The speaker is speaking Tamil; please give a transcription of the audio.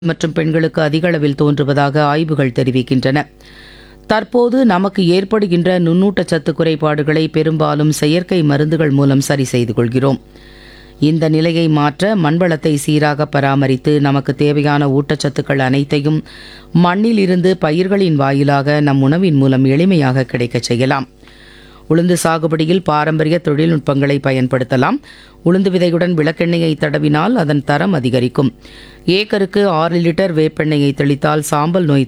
மற்றும் பெண்களுக்கு அதிக அளவில் தோன்றுவதாக ஆய்வுகள் தெரிவிக்கின்றன தற்போது நமக்கு ஏற்படுகின்ற நுண்ணூட்டச்சத்து குறைபாடுகளை பெரும்பாலும் செயற்கை மருந்துகள் மூலம் சரி செய்து கொள்கிறோம் இந்த நிலையை மாற்ற மண்வளத்தை சீராக பராமரித்து நமக்கு தேவையான ஊட்டச்சத்துக்கள் அனைத்தையும் மண்ணில் இருந்து பயிர்களின் வாயிலாக நம் உணவின் மூலம் எளிமையாக கிடைக்கச் செய்யலாம் உளுந்து சாகுபடியில் பாரம்பரிய தொழில்நுட்பங்களை பயன்படுத்தலாம் உளுந்து விதையுடன் விளக்கெண்ணெயை தடவினால் அதன் தரம் அதிகரிக்கும் ஏக்கருக்கு ஆறு லிட்டர் வேப்பெண்ணெயை தெளித்தால் சாம்பல் நோய்